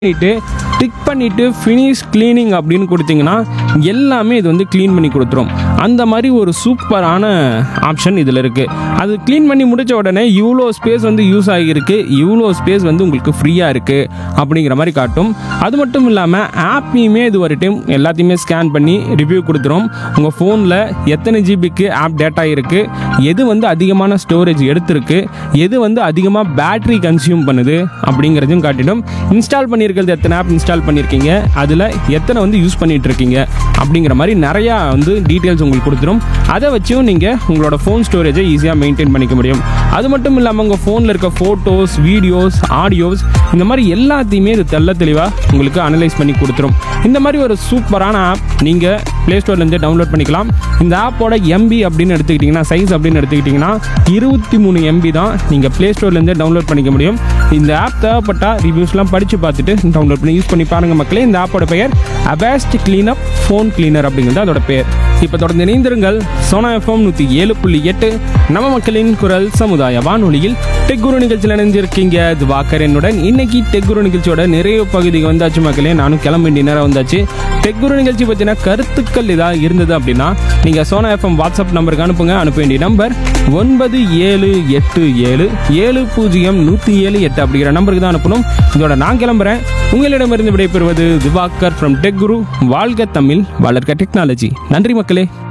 பண்ணிட்டு டிக் பண்ணிட்டு finish cleaning அப்படின்னு கொடுத்தீங்கன்னா எல்லாமே இது வந்து க்ளீன் பண்ணி கொடுத்துரும் அந்த மாதிரி ஒரு சூப்பரான ஆப்ஷன் இதில் இருக்குது அது க்ளீன் பண்ணி முடிச்ச உடனே இவ்வளோ ஸ்பேஸ் வந்து யூஸ் ஆகியிருக்கு இவ்வளோ ஸ்பேஸ் வந்து உங்களுக்கு ஃப்ரீயாக இருக்குது அப்படிங்கிற மாதிரி காட்டும் அது மட்டும் இல்லாமல் ஆப்பையுமே இது ஒரு டைம் எல்லாத்தையுமே ஸ்கேன் பண்ணி ரிவ்யூ கொடுத்துரும் உங்கள் ஃபோனில் எத்தனை ஜிபிக்கு ஆப் டேட்டா இருக்குது எது வந்து அதிகமான ஸ்டோரேஜ் எடுத்திருக்கு எது வந்து அதிகமாக பேட்டரி கன்சியூம் பண்ணுது அப்படிங்கிறதையும் காட்டிடும் இன்ஸ்டால் பண்ணியிருக்கிறது எத்தனை ஆப் இன்ஸ்டால் பண்ணியிருக்கீங்க அதில் எத்தனை வந்து யூஸ் பண்ணிட்டு இருக்கீங்க அப்படிங்கிற மாதிரி நிறையா வந்து டீட்டெயில்ஸ் உங்களுக்கு கொடுத்துரும் அதை வச்சும் நீங்கள் உங்களோட ஃபோன் ஸ்டோரேஜை ஈஸியாக மெயின்டைன் பண்ணிக்க முடியும் அது மட்டும் இல்லாமல் உங்கள் ஃபோனில் இருக்க ஃபோட்டோஸ் வீடியோஸ் ஆடியோஸ் இந்த மாதிரி எல்லாத்தையுமே இது தெள்ள தெளிவாக உங்களுக்கு அனலைஸ் பண்ணி கொடுத்துரும் இந்த மாதிரி ஒரு சூப்பரான ஆப் நீங்கள் ப்ளே ஸ்டோர்லேருந்து டவுன்லோட் பண்ணிக்கலாம் இந்த ஆப்போட எம்பி அப்படின்னு எடுத்துக்கிட்டிங்கன்னா சைஸ் அப்படின்னு எடுத்துக்கிட்டிங்கன்னா இருபத்தி மூணு எம்பி தான் நீங்கள் ப்ளே ஸ்டோர்லேருந்து டவுன்லோட் பண்ணிக்க முடியும் இந்த ஆப் தேவைப்பட்டால் ரிவ்யூஸ்லாம் படித்து பார்த்துட்டு டவுன்லோட் பண்ணி யூஸ் பண்ணி பாருங்கள் மக்களே இந்த ஆப்போட பெயர் அபாஸ்ட் கிளீனப் ஃபோன் கிளீனர் அப்படிங்கிறது அதோட பெயர் இப்போ தொடர்ந்து இணைந்திருங்கள் சோனா எஃப்எம் நூற்றி ஏழு புள்ளி எட்டு நம்ம மக்களின் குரல் சமுதாய வானொலியில் டெக் குரு நிகழ்ச்சியில் இணைஞ்சிருக்கீங்க திவாகர் என்னுடன் இன்னைக்கு டெக் குரு நிகழ்ச்சியோட நிறைய பகுதிக்கு வந்தாச்சு மக்களே நானும் கிளம்ப வேண்டிய நேரம் வந்தாச்சு டெக் குரு நிகழ்ச்சி பற்றின கருத்துக்கள் ஏதாவது இருந்தது அப்படின்னா நீங்கள் சோனா எஃப்எம் வாட்ஸ்அப் நம்பருக்கு அனுப்புங்க அனுப்ப வேண்டிய நம்பர் ஒன்பது ஏழு எட்டு ஏழு ஏழு பூஜ்ஜியம் நூற்றி ஏழு எட்டு அப்படிங்கிற நம்பருக்கு தான் அனுப்பணும் இதோட நான் கிளம்புறேன் உங்களிடமிருந்து விடைபெறுவது திவாகர் ஃப்ரம் டெக் குரு வாழ்க தமிழ் வளர்க்க டெக்னாலஜி நன்றி மக்களே